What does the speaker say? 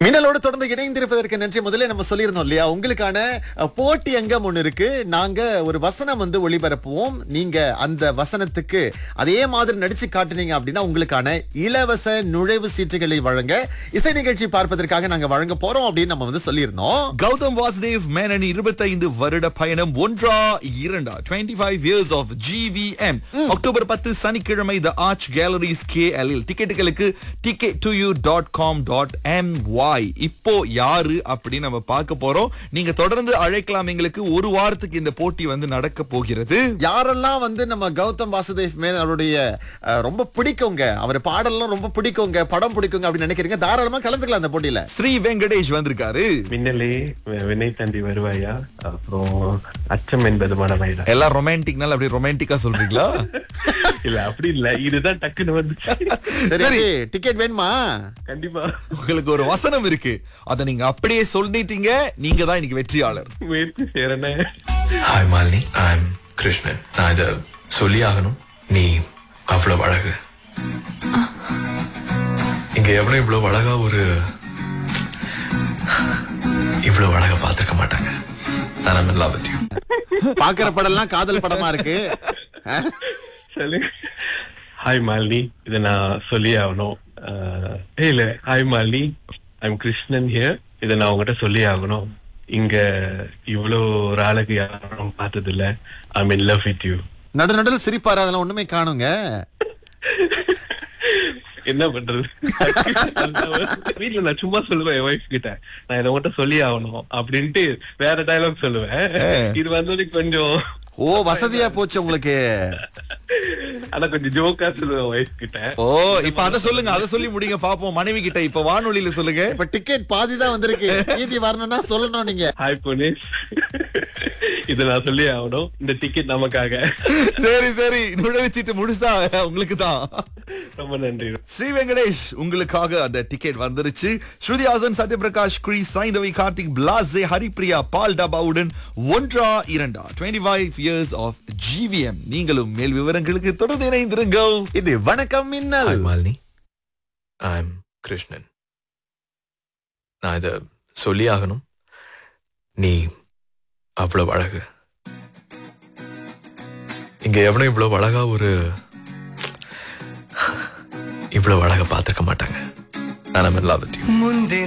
மின்னலோடு தொடர்ந்து இணைந்திருப்பதற்கு நன்றி முதல்ல நம்ம சொல்லியிருந்தோம் இல்லையா உங்களுக்கான அஹ், போட்டி அங்கம் ஒண்ணு இருக்கு நாங்க ஒரு வசனம் வந்து ஒளிபரப்புவோம் நீங்க அந்த வசனத்துக்கு அதே மாதிரி நடிச்சு காட்டுனீங்க அப்படின்னா உங்களுக்கான இலவச நுழைவு சீட்டுகளை வழங்க இசை நிகழ்ச்சி பார்ப்பதற்காக நாங்க வழங்க போறோம் அப்படின்னு நம்ம வந்து சொல்லியிருந்தோம் கௌதம் வாசுதேவ் மேனன் இருபத்தைந்து வருட பயணம் ஒன்றா இரண்டா twenty five years of GVM October பத்து சனிக்கிழமை the arch galleries K L டிக்கெட்டுகளுக்கு ticket to you dot com dot M Y இப்போ யாரு அப்படின்னு நம்ம பார்க்க போறோம் நீங்க தொடர்ந்து அழைக்கலாம் எங்களுக்கு ஒரு வாரத்துக்கு இந்த போட்டி வந்து நடக்க போகிறது யாரெல்லாம் வந்து நம்ம கௌதம் வாசுதேவ் மேன் அவருடைய அஹ், ரொம்ப பிடிக்குங்க அவர் பாடல்லாம் ரொம்ப பிடிக்குங்க படம் பிடிக்குங்க அப்படின்னு நினைக்கிறீங்க தாராளமா கலந்துக்கலாம் அந்த போட்டியில ஸ்ரீ வெங்கடேஷ் வந்திருக்காரு மின்னலே வி- வினை தந்தி வருவாயா அப்புறம் அச்சம் என்பது மனமைதா எல்லாம் ரொமான்டிக்னால அப்படியே ரொமான்டிக்கா சொல்றீங்களா இல்ல அப்படி இல்ல இதுதான் டக்குன்னு வந்துச்சு சரி டிக்கெட் வேணுமா கண்டிப்பா உங்களுக்கு ஒரு வசனம் இருக்கு அதை நீங்க அப்படியே சொல்லிட்டீங்க நீங்க தான் இன்னைக்கு வெற்றியாளர் முயற்சி செய்யறேனே ஹாய் மாலினி ஐம் கிருஷ்ணன் நான் இதை சொல்லி ஆகணும் நீ அவ்வளவு அழகு இங்க எவனும் இவ்வளவு அழகா ஒரு இவ்வளவு அழகா பார்த்திருக்க மாட்டாங்க நான் I'm in love with you. பாக்குற படம்லாம் காதல் படமா இருக்கு அஹ், சொல்லு ஹாய் மாலினி இதை நான் சொல்லி ஆகணும் அஹ், ஏய் இல்ல hi Malini I'm Krishnan here இதை நான் உங்ககிட்ட சொல்லி ஆகணும் இங்க இவ்வளோ ஒரு அழகு யாரும் பார்த்தது இல்ல I'm in love with you நடு நடுல சிரிப்பாரு அதெல்லாம் ஒண்ணுமே காணுங்க என்ன பண்றது வீட்டுல நான் சும்மா சொல்லுவேன் என் ஒய்ஃப் கிட்ட நான் இதை மட்டும் சொல்லி ஆகணும் அப்படின்ட்டு வேற டயலாக் சொல்லுவேன் இது வந்தது கொஞ்சம் ஓ வசதியா போச்சு உங்களுக்கு ஆனா கொஞ்சம் ஜோக்கா சொல்லுவேன் ஒய்ஃப் கிட்ட ஓ இப்ப அத சொல்லுங்க அத சொல்லி முடிங்க பாப்போம் மனைவி கிட்ட இப்ப வானொலியில சொல்லுங்க இப்ப டிக்கெட் பாதி தான் வந்திருக்கு மீதி வரணும்னா சொல்லணும் நீங்க ஹாய் புனிஷ் இதை நான் சொல்லி ஆகணும் இந்த டிக்கெட் நமக்காக சரி சரி நுழைவுச்சீட்டு முடிச்சா உங்களுக்கு தான் ரொம்ப நன்றி ஸ்ரீ வெங்கடேஷ் உங்களுக்காக அந்த டிக்கெட் வந்துருச்சு ஸ்ருதி ஹாசன் சத்யபிரகாஷ் கிரி சாய்ந்தவி கார்த்திக் பிளாஸே ஹரிப்ரியா பால் டபாவுடன் ஒன்றா இரண்டா twenty five years of GVM நீங்களும் மேல் விவரங்களுக்கு தொடர்ந்து இணைந்திருங்கள் இது வணக்கம் மின்னல் ஹாய் மாலினி ஐம் கிருஷ்ணன் நான் இதை சொல்லி ஆகணும் நீ அவ்வளவு அழகு இங்க எவனும் இவ்வளவு அழகா ஒரு இவ்வளவு அழகா பார்த்திருக்க மாட்டாங்க நான் I'm in love with you. ಮುಂದೆ